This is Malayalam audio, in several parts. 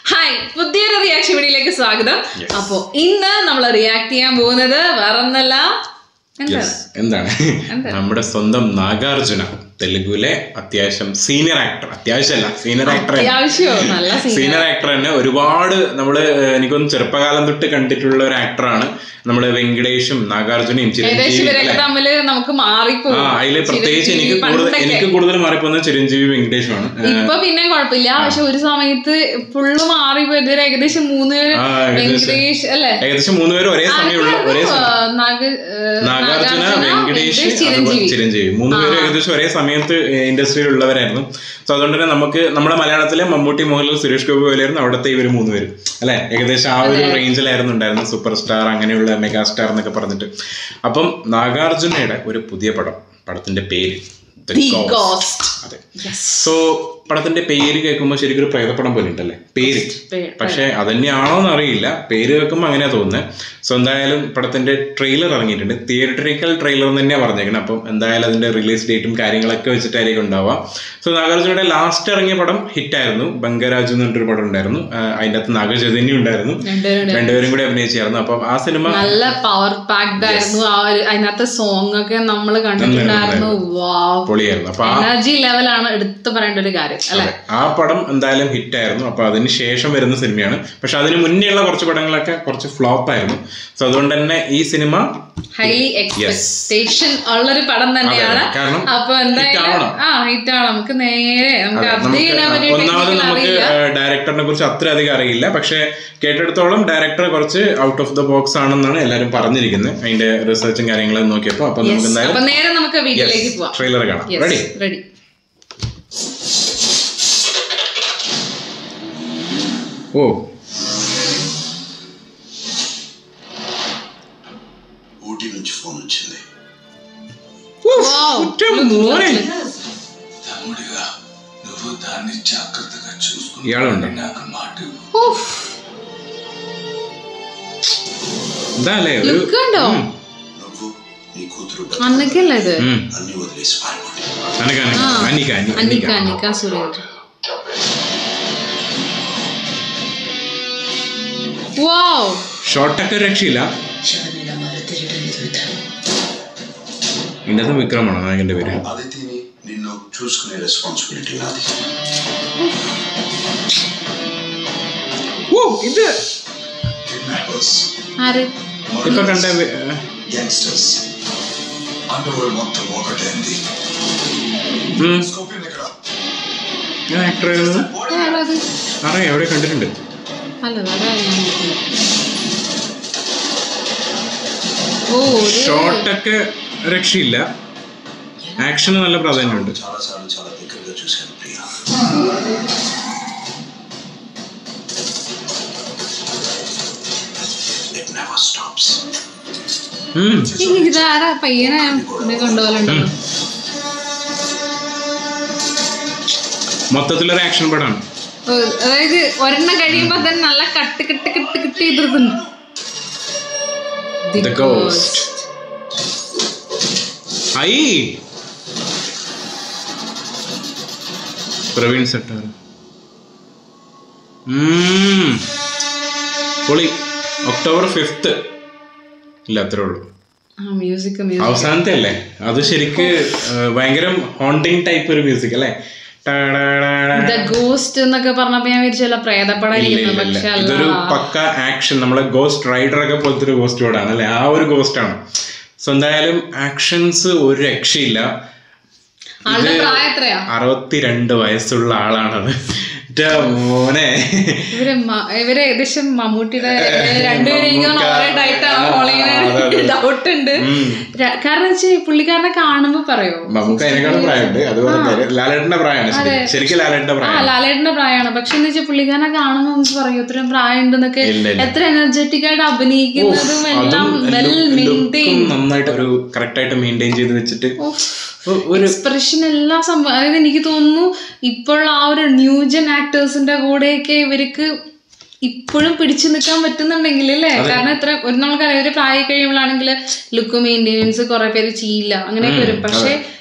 ഹായ് പുതിയൊരു റിയാക്ഷൻ വീഡിയോയിലേക്ക് സ്വാഗതം Yes. അപ്പോ ഇന്ന് നമ്മൾ റിയാക്ട് ചെയ്യാൻ പോകുന്നത് വേറൊന്നല്ല എന്താണ് Yes. എന്താണ് നമ്മുടെ സ്വന്തം നാഗാർജുന തെലുഗുലെ അത്യാവശ്യം സീനിയർ ആക്ടർ അത്യാവശ്യമല്ല സീനിയർ ആക്ടർ അത്യാവശ്യമോ നല്ല സീൻ സീനിയർ ആക്ടർ തന്നെ ഒരുപാട് നമ്മള് ഏഹ്, എനിക്കൊന്ന് ചെറുപ്പകാലം തൊട്ട് കണ്ടിട്ടുള്ള ഒരു ആക്ടറാണ് നമ്മള് വെങ്കടേഷും നാഗാർജുനയും ഏകദേശം ചിരഞ്ജീവി ഇവരൊക്കെ തമ്മില് നമുക്ക് മാറിപ്പോകും ആ അതില് പ്രത്യേകിച്ച് എനിക്ക് ചിരഞ്ജീവി കൂടുതൽ പണ്ടൊക്കെ. എനിക്ക് കൂടുതൽ മാറിപ്പോകുന്ന ചിരഞ്ജീവി വെങ്കടേഷുമാണ് ഏഹ്, ഇപ്പൊ പിന്നെ കുഴപ്പമില്ല പക്ഷെ ഒരു സമയത്ത് ഫുള്ള് മാറിപ്പോയി ഇതുവരെ ഏകദേശം മൂന്ന് പേര് ആ, ഏകദേശം. വെങ്കടേഷ് അല്ലേ ഏകദേശം മൂന്നുപേരും ഒരേ സമയമുള്ള ഒരേ ആ, നാഗ- ഏ, നാഗാർജുന വെങ്കടേഷ് വെങ്കടേഷ്, ചിരഞ്ജീവി അതുപോലെ ചിരഞ്ജീവി മൂന്നുപേരും ഏകദേശം ഒരേ സമയത്ത് ഇൻഡസ്ട്രിയിൽ ഉള്ളവരായിരുന്നു സോ അതുകൊണ്ട് തന്നെ നമുക്ക് നമ്മുടെ മലയാളത്തിലെ മമ്മൂട്ടി മോഹൻലാൽ സുരേഷ് ഗോപി പോലെയായിരുന്നു അവിടുത്തെ ഇവർ മൂന്നുപേരും അല്ലെ ഏകദേശം ആ ഒരു റേഞ്ചിലായിരുന്നു ഉണ്ടായിരുന്നത് സൂപ്പർ സ്റ്റാർ അങ്ങനെയുള്ള മെഗാ സ്റ്റാർ എന്നൊക്കെ പറഞ്ഞിട്ട് അപ്പം നാഗാർജുനയുടെ ഒരു പുതിയ പടം പടത്തിന്റെ പേര് The The Ghost. Ghost. അതെ സോ പടത്തിന്റെ പേര് കേൾക്കുമ്പോൾ ശരിക്കും ഒരു പ്രേതപ്പടം പോലെ ഉണ്ടല്ലേ പേര് പേര്. പക്ഷെ അതന്നെയാണോ എന്ന് അറിയില്ല പേര് കേൾക്കുമ്പോൾ അങ്ങനെയാ തോന്നുന്നത് സോ എന്തായാലും പടത്തിന്റെ ട്രെയിലർ ഇറങ്ങിയിട്ടുണ്ട് തിയേറ്ററിക്കൽ ട്രെയിലർ എന്ന് തന്നെയാണ് പറഞ്ഞേക്കുന്നത് അപ്പം എന്തായാലും അതിന്റെ റിലീസ് ഡേറ്റും കാര്യങ്ങളൊക്കെ വെച്ചിട്ടായിരിക്കും ഉണ്ടാവുക സോ നാഗാർജുനയുടെ ലാസ്റ്റ് ഇറങ്ങിയ പടം ഹിറ്റായിരുന്നു ബംഗരാജു എന്ന് പറഞ്ഞിട്ടൊരു പടം ഉണ്ടായിരുന്നു ആ, അതിന്റെ അകത്ത് നാഗചൈതന്യം ഉണ്ടായിരുന്നു രണ്ടുപേരും രണ്ടുപേരും കൂടി അഭിനയിച്ചായിരുന്നു അപ്പം ആ സിനിമ നല്ല പവർ പാക്ഡ് ആയിരുന്നു ആ ഒരു അതിനകത്തെ സോങ് ഒക്കെ നമ്മൾ കണ്ടിട്ടുണ്ടായിരുന്നു വാവ് പൊളിയായിരുന്നു അപ്പൊ ആ എനർജി ലെവലാണ് എടുത്തു പറയേണ്ട ഒരു കാര്യം അല്ലെ അതെ. ആ പടം എന്തായാലും ഹിറ്റ് ആയിരുന്നു അപ്പൊ അതിന് ശേഷം വരുന്ന സിനിമയാണ് പക്ഷെ അതിന് മുന്നേയുള്ള കുറച്ച് പടങ്ങളൊക്കെ കുറച്ച് ഫ്ലോപ്പ് ആയിരുന്നു സോ അതുകൊണ്ട് തന്നെ ഈ സിനിമ ഹൈലി എക്സ്പെക്ടേഷൻ ഉള്ളൊരു പടം തന്നെയാണ് അതെ, കാരണം അപ്പൊ hit എന്തായാലും ആവണം. ആ ഹിറ്റ് ആണ് നമുക്ക് നേരെ നമുക്ക് അതെ, അപ്ഡേറ്റ് ചെയ്യാൻ നമുക്ക് പറ്റിയ ഒന്നാമത് technical നമുക്ക് അറിയില്ല ഡയറക്ടറിനെ കുറിച്ച് അത്ര അധികം അറിയില്ല പക്ഷെ കേട്ടെടുത്തോളം ഡയറക്ടർ കുറച്ച് ഔട്ട് ഓഫ് ദ ബോക്സ് ആണെന്നാണ് എല്ലാവരും പറഞ്ഞിരിക്കുന്നത് അതിന്റെ റിസർച്ചും കാര്യങ്ങളും നോക്കിയപ്പോൾ അപ്പൊ നമുക്ക് എന്തായാലും അപ്പൊ നേരെ നമുക്ക് വീഡിയോയിലേക്ക് പോവാം ട്രെയിലർ കാണാം റെഡി റെഡി ഓ ఊటీ నుంచి ఫోన్ వచ్చింది ഒറ്റ മോനെ తమ్ముడిగా నువ్వు దాన్ని జాగ్రత్తగా చూసుకుని ఇయాളുండు. నాకు మాట ఇవ్వు. എന്താ അല്ലേ ഒരു ലുക്ക് ഉണ്ടോ నువ్వు నీ కూతురు അന്നൊക്കെയല്ല ഇത് ഉം. అన్ని వదిలేసి పారిపోండి അനക അനക അനിക അനിക അന്നിക്ക അനിക അന്നിക്ക സുരേന്ദ്ര വാവ് ഷോർട്ടൊക്കെ രക്ഷയില്ല ഇതിൻ്റെ അകത്ത് വിക്രമാണോ നായകന്റെ പേര് అది తిని నిన్ను చూసుకునే రెస్పాన్సిబిలిటీ నాది ഓ ഇത് కిడ్నాపర్స్ ആര് ഇപ്പൊ കണ്ട വി- గ్యాంగ్స్టర్స్ అండర్వరల్డ్ మొత్తం ఒకటైంది ഉം. స్కోపియన్ ఇక్కడ ഞാൻ ആക്ടർ ആയിരുന്നത് ആരത് അറിയാം എവിടെ കണ്ടിട്ടുണ്ട് അല്ല അതാ ഞാൻ നോക്കുന്നത്. ഓ ഒരു ഷോർട്ടൊക്കെ രക്ഷയില്ല ആക്ഷന് നല്ല പ്രാധാന്യമുണ്ട് చాలా సార్లు చాలా దగ్గరగా చూశాను ప్రియా It never stops. ഉം. ഈ ഇതാരാ പയ്യനെ ഇത് കണ്ടുപോലുണ്ടല്ലോ മൊത്തത്തിലൊരു ആക്ഷൻ പടമാണ് ഓ, അതായത് ഒരെണ്ണം കഴിയുമ്പോ തന്നെ നല്ല കട്ട് കട്ട് കട്ട് കട്ട് ചെയ്തിട്ടുണ്ട് The Ghost. ഐ പ്രവീൺ സെട്ടാർ ഉം. പൊളി ഒക്ടോബർ ഫിഫ്ത്ത് ഇല്ല അത്രേ ഉള്ളൂ മ്യൂസിക് മ്യൂസിക് അവസാനത്തെ അല്ലേ അത് ശരിക്ക് ആ, ഭയങ്കര ഹോണ്ടിങ് ടൈപ്പ് ഒരു മ്യൂസിക് അല്ലേ ടാടാടാടാ. ദ ഗോസ്റ്റ് എന്നൊക്കെ പറഞ്ഞപ്പോ ഞാൻ വിചാരിച്ചല്ല ഇല്ല, പ്രേതപ്പടായിരിക്കുന്നു ഇല്ല, ഇല്ല. പക്ഷെ ഇതൊരു അല്ല പക്ക ആക്ഷൻ നമ്മളെ ഗോസ്റ്റ് റൈഡർ ഒക്കെ പോലത്തെ ഒരു ഗോസ്റ്റ് ആണ് അല്ലെ ആ ഒരു ഗോസ്റ്റ് ആണ് സോ എന്തായാലും ആക്ഷൻസ് ഒരു രക്ഷയില്ല ആളുടെ പ്രായം എത്രയാ അറുപത്തിരണ്ട് വയസ്സുള്ള ആളാണത് ന്റെ മോനെ ഇവര് മ- ഇവര് ഏകദേശം മമ്മൂട്ടിയുടെ രണ്ടുപേരെയും മമ്മൂക്ക. ഓരോ ഡയറ്റാണ് ആ, ഫോളോ അതെ, അതെ. ചെയ്യുന്ന ഡൗട്ട് ഉണ്ട് ഉം. ര- കാരണം വെച്ചാൽ പുള്ളിക്കാരനെ കാണുമ്പോ പറയോ നമുക്ക് അതിനേക്കാളും പ്രായമുണ്ട് അത് പറഞ്ഞാല് ലാലേട്ടന്റെ പ്രായമാണ് ശരി ശരിക്കും ലാലേട്ടന്റെ ആ പ്രായം ലാലേട്ടന്റെ പ്രായമാണ് പക്ഷെ എന്ന് വെച്ചാൽ പുള്ളിക്കാരനെ കാണുമ്പോൾ നമുക്ക് പറയും ഇത്രയും പ്രായം ഉണ്ടെന്നൊക്കെ ഇല്ല, ഇല്ല. എത്ര എനർജറ്റിക് ആയിട്ട് അഭിനയിക്കുന്നതും എല്ലാം വെൽ മെയിൻറ്റെയിൻ നന്നായിട്ട് ഒരു കറക്റ്റ് ആയിട്ട് മെയിൻറ്റെയിൻ ചെയ്ത് വെച്ചിട്ട് ഒ- ഒരു എക്സ്പ്രഷൻ എല്ലാ സംഭവം അതായത് എനിക്ക് തോന്നുന്നു ഇപ്പോൾ ആ ഒരു ന്യൂജൻ ആക്ടേഴ്സിന്റെ കൂടെയൊക്കെ ഇവർക്ക് ഇപ്പോഴും പിടിച്ചു നിൽക്കാൻ പറ്റുന്നുണ്ടെങ്കിൽ അല്ലേ കാരണം ഇത്ര ഒരു നമുക്കറിയാം ഒരു പ്രായം കഴിയുമ്പോഴാണെങ്കിൽ ലുക്ക് മെയിൻ്റെനൻസ് കുറെ പേര് ചെയ്യില്ല അങ്ങനെയൊക്കെ വരും പക്ഷെ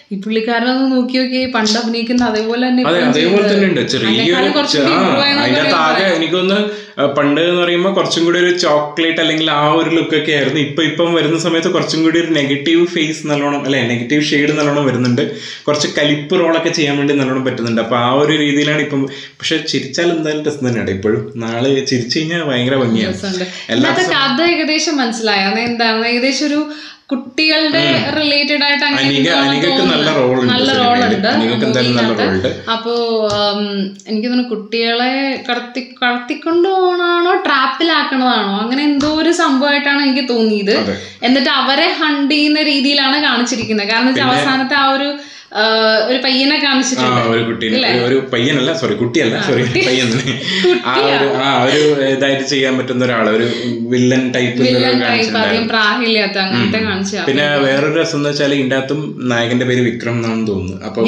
ഈ പുള്ളിക്കാരനൊന്ന് നോക്കി നോക്കി പണ്ട് അഭിനയിക്കുന്ന അതേപോലെ തന്നെ അതെ ഇപ്പോഴും അതേപോലെ ചെയ്തത്. തന്നെ ഉണ്ട് ചെറിയൊരു അതിനേക്കാളും കുറച്ചും ആ, കൂടി improve ആയെന്നാ അതിന്റെ അകത്ത് ആകെ എനിക്കൊന്ന് പണ്ട് എന്ന് പറയുമ്പോൾ കുറച്ചും കൂടി ഒരു ചോക്ലേറ്റ് അല്ലെങ്കിൽ ആ ഒരു ലുക്ക് ഒക്കെ ആയിരുന്നു ഇപ്പൊ ഇപ്പം വരുന്ന സമയത്ത് കുറച്ചും കൂടി ഒരു നെഗറ്റീവ് ഫേസ് നല്ലോണം അല്ലെ നെഗറ്റീവ് ഷെയ്ഡ് നല്ലോണം വരുന്നുണ്ട് കുറച്ച് കലിപ്പ് റോളൊക്കെ ചെയ്യാൻ വേണ്ടി നല്ലോണം പറ്റുന്നുണ്ട് അപ്പൊ ആ ഒരു രീതിയിലാണ് ഇപ്പം പക്ഷെ ചിരിച്ചാൽ എന്തായാലും രസം തന്നെയാണ് ഇപ്പോഴും നാളെ ചിരിച്ചു കഴിഞ്ഞാൽ ഭയങ്കര ഭംഗിയാണ് രസമുണ്ട്. എല്ലാ ഇന്നത്തെ കഥ ഏകദേശം മനസ്സിലായോ അത് എന്താണ് ഏകദേശം ഒരു കുട്ടികളുടെ റിലേറ്റഡ് ആയിട്ട് അങ്ങനെ അനിക എന്തോ അനികക്ക് തോന്നുന്നു. നല്ല റോൾ ഉണ്ട് നല്ല സിനിമയില്. റോൾ ഉണ്ട് അനികക്ക് എന്തായാലും നല്ല റോൾ ഉണ്ട് അപ്പോ ഉം, എനിക്ക് തോന്നുന്നു കുട്ടികളെ കടത്തി കടത്തിക്കൊണ്ട് പോകണാണോ ട്രാപ്പിലാക്കണതാണോ അങ്ങനെ എന്തോ ഒരു സംഭവമായിട്ടാണ് എനിക്ക് തോന്നിയത് അതെ. എന്നിട്ട് അവരെ ഹണ്ട് ചെയ്യുന്ന രീതിയിലാണ് കാണിച്ചിരിക്കുന്നത് കാരണം വെച്ചാൽ അവസാനത്തെ ആ ഒരു ആ, ഒരു പയ്യനെ ആ കാണിച്ചിട്ടുണ്ട് ഒരു കുട്ടീനെ ഒരു- ഒരു പയ്യനല്ല സോറി കുട്ടിയല്ല സോറി പയ്യൻ തന്നെ ആ ഒരു ആ ഒരു ഇതായിട്ട് ചെയ്യാൻ പറ്റുന്ന ഒരാള് ഒരു വില്ലൻ ടൈപ്പ് വില്ലൻ ടൈപ്പ് കാണിച്ചിട്ടുണ്ടായിരുന്നു അധികം പ്രായമില്ലാത്ത അങ്ങനത്തെ കാണിച്ച പിന്നെ വേറൊരു രസം എന്ന് വെച്ചാൽ ഇതിന്റെ അകത്തും നായകന്റെ പേര് വിക്രം എന്നാണെന്ന് തോന്നുന്നു അപ്പം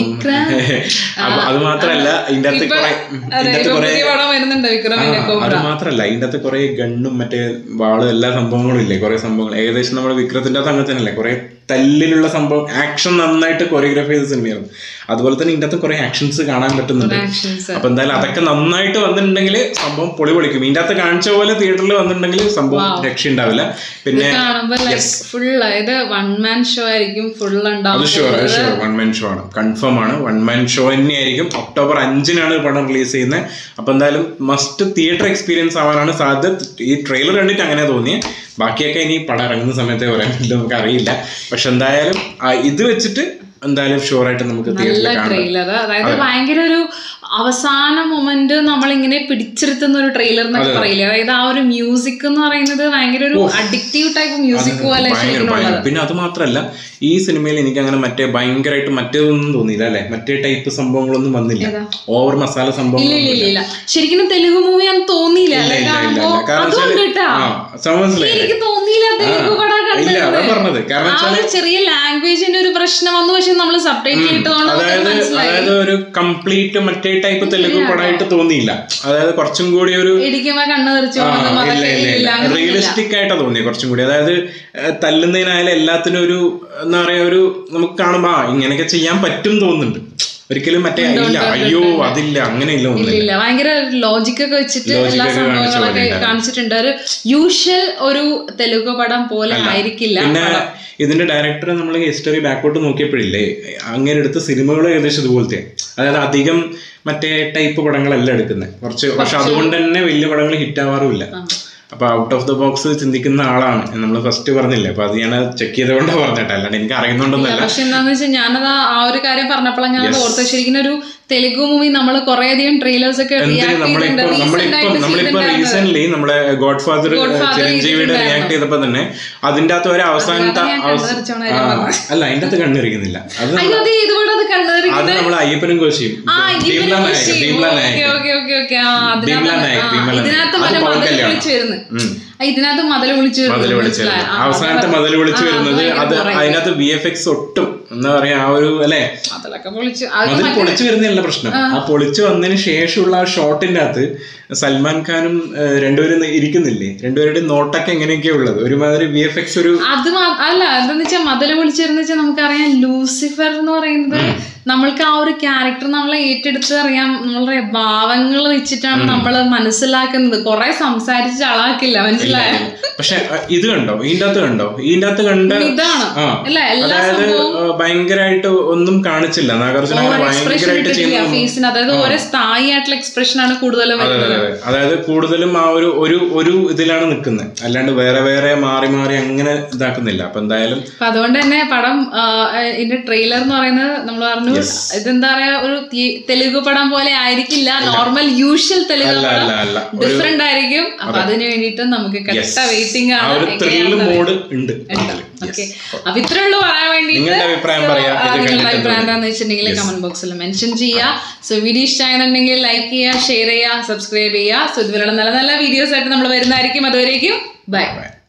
അപ്പൊ അത് മാത്രല്ല ഇതിന്റെ അകത്ത് കുറെ അതെ ഇതിന്റെ ഇപ്പൊ അകത്ത് കുറെ പുതിയ പടം വരുന്നുണ്ട് വിക്രമിന്റെ ആ, അത് മാത്രല്ല ഇതിന്റെ അകത്ത് കുറെ ഗണ്ണും മറ്റേ വാളും എല്ലാ സംഭവങ്ങളും ഇല്ലേ കുറെ സംഭവങ്ങൾ ഏകദേശം നമ്മുടെ വിക്രത്തിന്റെ അകത്ത് അങ്ങനെ തന്നെയല്ലേ കുറെ തല്ലിലുള്ള സംഭവം ആക്ഷൻ നന്നായിട്ട് കൊറിയോഗ്രാഫ് ചെയ്ത സിനിമയായിരുന്നു അതുപോലെ തന്നെ ഇതിന്റെ അകത്ത് കുറെ ആക്ഷൻസ് കാണാൻ പറ്റുന്നുണ്ട് ആക്ഷൻസ് അപ്പൊ എന്തായാലും അതൊക്കെ നന്നായിട്ട് വന്നിട്ടുണ്ടെങ്കിൽ സംഭവം പൊളി പൊളിക്കും ഇതിന്റെ അകത്ത് കാണിച്ച പോലെ തിയേറ്ററിൽ വന്നിട്ടുണ്ടെങ്കിൽ സംഭവം രക്ഷ ഉണ്ടാവില്ല പിന്നെ കാണുമ്പോ ലൈക്ക് ഫുൾ അതായത് വൺ മാൻ ഷോ ആയിരിക്കും ഫുൾ അത് ഉണ്ടാവും ഷുവർ അത് ഷുവർ വൺ മാൻ ഷോ ആണ് കൺഫേം ആണ് വൺ മാൻ ഷോ തന്നെയായിരിക്കും ഒക്ടോബർ അഞ്ചിനാണ് ഈ പടം റിലീസ് ചെയ്യുന്നത് അപ്പൊ എന്തായാലും മസ്റ്റ് തിയേറ്റർ എക്സ്പീരിയൻസ് ആവാനാണ് സാധ്യത ഈ ട്രെയിലർ കണ്ടിട്ട് അങ്ങനെ തോന്നിയത് ബാക്കിയൊക്കെ ഇനി പടം ഇറങ്ങുന്ന സമയത്തേ പറയാൻ പറ്റില്ല നമുക്ക് അറിയില്ല പക്ഷെ എന്തായാലും ആ, ഇത് വെച്ചിട്ട് എന്തായാലും ഷുവർ ആയിട്ട് നമുക്ക് നല്ല തിയേറ്ററിൽ കാണാം ട്രെയിലർ അതായത് ഭയങ്കര ഒരു അവസാന മൊമെന്റ് നമ്മളിങ്ങനെ പിടിച്ചിരുത്തുന്ന ഒരു ട്രെയിലർ എന്നൊക്കെ പറയില്ലേ അതായത് ആ ഒരു മ്യൂസിക് എന്ന് പറയുന്നത് ഭയങ്കര ഒരു അഡിക്റ്റീവ് ടൈപ്പ് മ്യൂസിക് പോലെ ഭയങ്കര ശരിക്കും ഭയങ്കര ഉള്ളത് പിന്നെ അത് മാത്രല്ല ഈ സിനിമയിൽ എനിക്ക് അങ്ങനെ മറ്റേ ഭയങ്കരമായിട്ട് മറ്റേതൊന്നും തോന്നിയില്ല അല്ലെ മറ്റേ ടൈപ്പ് സംഭവങ്ങളൊന്നും വന്നില്ല ഓവർ മസാല സംഭവം ഇല്ല ഇല്ല ഇല്ല ഇല്ല ശരിക്കും തെലുഗു മൂവി ഞാൻ തോന്നിയില്ല ഇല്ല, അല്ലെ ഇല്ല, ഇല്ല, കാണുമ്പോ ഇല്ല. കാരണം അതുകൊണ്ട് വെച്ചാല് കേട്ടാ ആ, സംഭവം മനസ്സിലായില്ലേ? എനിക്ക് തോന്നിയില്ല തെലുഗു പടം ഇല്ല കണ്ടത് അതാ പറഞ്ഞത് കാരണം ആ ഒരു ചെറിയ ലാംഗ്വേജിന്റെ ഒരു പ്രശ്നം വന്നു പക്ഷെ നമ്മൾ സബ് ടൈറ്റിൽ ഇട്ടതുകൊണ്ട് നമുക്ക് അതായത് മനസ്സിലായി അതായത് ഒരു കംപ്ലീറ്റ് മറ്റേ ടൈപ്പ് തെലുഗു പടമായിട്ട് തോന്നിയില്ല അതായത് കുറച്ചും കൂടി ഒരു ഇടിക്കുമ്പോ കണ്ണ് തെറിച്ചു ആ, പോകുന്നതും ഇല്ല അതൊക്കെ ഇല്ല ഇല്ല ഇല്ല അങ്ങനെ ഒന്നുമില്ല. റിയലിസ്റ്റിക് ആയിട്ടാ തോന്നി കുറച്ചും കൂടി അതായത് ഏഹ്, തല്ലുന്നതിനായാലും എല്ലാത്തിനും ഒരു എന്താ പറയാ ഒരു നമുക്ക് കാണുമ്പോ ആ ഇങ്ങനെയൊക്കെ ചെയ്യാൻ പറ്റും തോന്നുന്നുണ്ട് ഒരിക്കലും മറ്റേ ഇല്ല അയ്യോ അതില്ല അങ്ങനെ ഇല്ല ഇല്ല ഒന്നുമില്ല ഇല്ല ഭയങ്കര ലോജിക് ഒക്കെ വെച്ചിട്ട് Logic എല്ലാ ഒക്കെ കാണിച്ച സംഭവങ്ങളൊക്കെ പോലെ കാണിച്ചിട്ടുണ്ട് ഒരു യൂഷ്വൽ ഒരു തെലുഗു പടം പോലെ ആയിരിക്കില്ല പിന്നെ ഇതിന്റെ ഡയറക്ടർ നമ്മൾ ഹിസ്റ്ററി ബാക്കോട്ട് നോക്കിയപ്പോഴില്ലേ അങ്ങനെ എടുത്ത സിനിമകൾ ഏകദേശം ഇതുപോലത്തെ അതായത് അധികം മറ്റേ ടൈപ്പ് പടങ്ങളല്ല എടുക്കുന്നത് കുറച്ച് പക്ഷെ അതുകൊണ്ട് തന്നെ വലിയ പടങ്ങൾ ഹിറ്റ് ആവാറുമില്ല അപ്പൊ ഔട്ട് ഓഫ് ദ ബോക്സ് ചിന്തിക്കുന്ന ആളാണ് നമ്മൾ ഫസ്റ്റ് പറഞ്ഞില്ലേ അപ്പൊ അത് ഞാൻ ചെക്ക് ചെയ്തുകൊണ്ടാണ് പറഞ്ഞിട്ട് അല്ലാണ്ട് എനിക്ക് അറിയുന്നുണ്ടെന്നല്ല പക്ഷെ എന്താന്ന് വെച്ചാൽ ഞാനത് ആ ഒരു കാര്യം പറഞ്ഞപ്പോഴാണ് ഞാൻ ഓർത്തത് ശരിക്കും ഒരു തെലുഗു മൂവി നമ്മൾ കുറെ അധികം ട്രെയിലേഴ്സ് ഒക്കെ റിയാക്ട് നമ്മളിപ്പോ ചെയ്തിട്ടുണ്ട് നമ്മളിപ്പോ റീസെന്റ് ആയിട്ട് നമ്മളിപ്പോ ചെയ്തിട്ടുണ്ടായിരുന്നത് റീസെന്റ് നമ്മളെ ഗോഡ് ഫാദർ Godfather ചിരഞ്ജീവിയുടെ റിയാക്ട് ചെയ്തപ്പോ തന്നെ അതിന്റെ അകത്ത് ഒരു അവസാനത്തെ ഞാൻ അവസ- കണ്ണുതെറിച്ചോണ ആ, അല്ല അതിന്റെ അകത്ത് കണ്ണിരിക്കുന്നില്ല അത് അയ്യോ അത് ഇതുകൂടെ അത് കണ്ണുതെറിക്കും അത് നമ്മൾ അയ്യപ്പനും കോശിയും ആ Bheemla Nayak Bheemla okay Nayak okay okay okay ആ ഭീംല അതിനകത്ത് നായക് ആ, ഭീംല നായക് ഇതിനകത്ത് അത് മറ്റേ പവൻ മതിൽ കല്യാണം വിളിച്ചു വരുന്നു ഉം. ആ, ഇതിനകത്ത് മതിൽ വിളിച്ചു മതിൽ വരുന്നു വിളിച്ചത് മനസ്സിലായോ? ആ, അവസാനത്തെ അത് മതിൽ വിളിച്ചു ആ, വരുന്നത് ഭയങ്കര അത് കുറേ. അതിനകത്ത് വി എഫ് എക്സ് ഒട്ടും എന്താ പറയാ ആ ഒരു അല്ലെ മതിലൊക്കെ പൊളിച്ചു അത് മതിൽ പൊളിച്ചു വരുന്നില്ല പ്രശ്നം ആ പൊളിച്ചു വന്നതിന് ശേഷമുള്ള ആ ഷോട്ടിന്റെ അകത്ത് സൽമാൻ ഖാനും ഏഹ്, രണ്ടുപേരും ഇരിക്കുന്നില്ലേ രണ്ടുപേരുടെയും നോട്ടൊക്കെ എങ്ങനെയൊക്കെയാ ഉള്ളത് ഒരുമാതിരി വി എഫ് എക്സ് ഒരു അത് മാ- അല്ല എന്താന്ന് വെച്ചാൽ മതിൽ വിളിച്ചിരുന്ന വെച്ചാൽ നമുക്കറിയാം ലൂസിഫർ എന്ന് പറയുന്നത് നമ്മൾക്ക് ആ ഒരു ക്യാരക്ടർ നമ്മളെ ഏറ്റെടുത്ത് അറിയാം നമ്മളുടെ ഭാവങ്ങൾ വെച്ചിട്ടാണ് നമ്മൾ മനസ്സിലാക്കുന്നത് കുറെ സംസാരിച്ച് ആളാക്കില്ല മനസ്സിലായോ പക്ഷെ അഹ് ഇത് കണ്ടോ ഇതിന്റെ അകത്ത് കണ്ടോ ഇതിന്റെ അകത്ത് കണ്ട ഇതാണ് ആ അല്ല എല്ലാ അതായത് സംഭവവും ഏഹ്, ഭയങ്കരമായിട്ട് ഒന്നും കാണിച്ചില്ല നാഗാർജുന അങ്ങനെ എക്സ്പ്രഷൻ ഭയങ്കരമായിട്ട് ഇട്ടിട്ടില്ല ചെയ്യുന്ന ഫേസിന് അതായത് ഓരോ സ്ഥായി ആയിട്ടുള്ള എക്സ്പ്രഷൻ ആണ് കൂടുതലും അതെ, വരുന്നത് അതെ, അതെ. അതായത് കൂടുതലും ആ ഒരു ഒരു ഒരു ഇതിലാണ് നിൽക്കുന്നത് അല്ലാണ്ട് വേറെ വേറെ മാറി മാറി അങ്ങനെ ഇതാക്കുന്നില്ല അപ്പൊ എന്തായാലും അപ്പൊ അതുകൊണ്ട് തന്നെ പടം ആ, ഇതിന്റെ ട്രെയിലർ എന്ന് പറയുന്നത് നമ്മൾ പറഞ്ഞു ഇതെന്താ പറയാ ഒരു തി- തെലുഗു പടം പോലെ ആയിരിക്കില്ല നോർമൽ യൂഷ്വൽ തെലുഗു അല്ല പടം അല്ല അല്ല ഡിഫറെന്റ് ആയിരിക്കും അപ്പൊ അതിന് വേണ്ടിയിട്ട് നമുക്ക് കട്ട വെയിറ്റിംഗ് ആ ആണ് ഒരു ത്രില്ല് മോഡ് ഉണ്ട് ഓക്കെ അപ്പൊ ഇത്രേ ഉള്ളൂ പറയാൻ വേണ്ടിയിട്ട് നിങ്ങളുടെ അഭിപ്രായം So, പറയാം. ആ, ഇത് നിങ്ങളുടെ കണ്ടിട്ട് അഭിപ്രായം എന്താണെന്ന് വെച്ചിട്ടുണ്ടെങ്കിൽ കമന്റ് ബോക്സിൽ മെൻഷൻ ചെയ്യുക സോ വീഡിയോ ഇഷ്ടമായെന്നുണ്ടെങ്കിൽ ലൈക്ക് ചെയ്യുക ഷെയർ ചെയ്യുക സബ്സ്ക്രൈബ് ചെയ്യുക സോ ഇതുപോലുള്ള നല്ല നല്ല വീഡിയോസ് ആയിട്ട് നമ്മൾ വരുന്നതായിരിക്കും അതുവരേക്കും ബൈ Bye.